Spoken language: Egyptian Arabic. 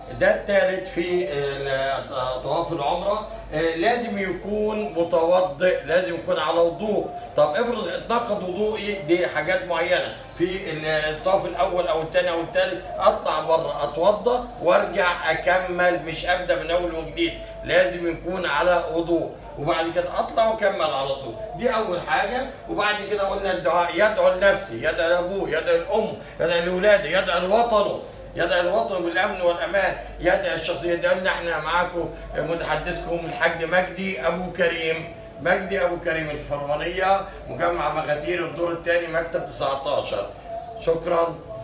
ده الثالث في طواف العمره آه، لازم يكون متوضئ لازم يكون على وضوء طب افرض اتنقض وضوئي دي حاجات معينه في الطواف الاول او الثاني او الثالث اطلع بره اتوضى وارجع اكمل مش ابدا من اول وجديد لازم يكون على وضوء وبعد كده اطلع واكمل على طول دي اول حاجه وبعد كده قلنا الدعاء يدعو لنفسي يدعو لابوه يدعو لامه يدعو لاولاده يدعو لوطنه يدعو الوطن بالامن والامان يدعو الشخصيه يدعو لنا احنا معاكم متحدثكم الحاج مجدي ابو كريم مجدي ابو كريم الفرمانيه مجمع مغاتير الدور الثاني مكتب 19 شكرا